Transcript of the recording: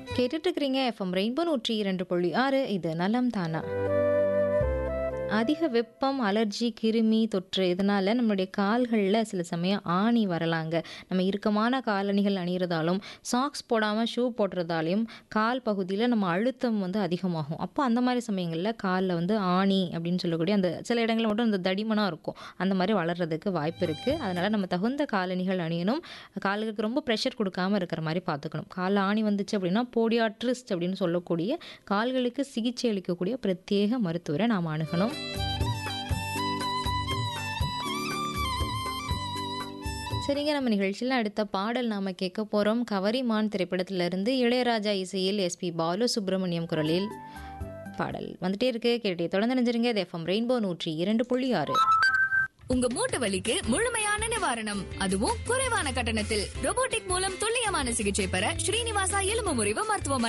கேட்டுட்டு இருக்கிறீங்க FM rainbow நூற்றி இரண்டு புள்ளி ஆறு இது நலம் தானா அதிக வெப்பம் அலர்ஜி கிருமி தொற்று இதனால் நம்மளுடைய கால்களில் சில சமயம் ஆணி வரலாங்க நம்ம இறுக்கமான காலணிகள் அணிகிறதாலும் சாக்ஸ் போடாமல் ஷூ போடுறதாலையும் கால் பகுதியில் நம்ம அழுத்தம் வந்து அதிகமாகும் அப்போ அந்த மாதிரி சமயங்களில் காலில் வந்து ஆணி அப்படின்னு சொல்லக்கூடிய அந்த சில இடங்களில் மட்டும் அந்த தடிமனாக இருக்கும் அந்த மாதிரி வளர்கிறதுக்கு வாய்ப்பு இருக்குது அதனால் நம்ம தகுந்த காலணிகள் அணியணும் காலுக்கு ரொம்ப ப்ரெஷர் கொடுக்காம இருக்கிற மாதிரி பார்த்துக்கணும் காலில் ஆணி வந்துச்சு அப்படின்னா போடியாட்ரிஸ்ட் அப்படின்னு சொல்லக்கூடிய கால்களுக்கு சிகிச்சை அளிக்கக்கூடிய பிரத்யேக மருத்துவரை நாம் அணுகணும் சரிங்க நம்ம நிகழ்ச்சியில் அடுத்த பாடல் நாம் கேட்க போகிறோம் கவரிமான் திரைப்படத்திலிருந்து இளையராஜா இசையில் எஸ்பி பாலு சுப்பிரமணியம் குரலில் பாடல் வந்துட்டே இருக்கு கேட்டே தொடர்ந்து நினைஞ்சிருங்க இது எஃப்எம் ரெயின்போ நூற்றி இரண்டு புள்ளி ஆறு உங்க மூட்டு வலிக்கு முழுமையான நிவாரணம் அதுவும் குறைவான கட்டணத்தில் robotic மூலம் துல்லியமான சிகிச்சை பெற ஸ்ரீனிவாசா எலும்பு முறிவு மருத்துவமனை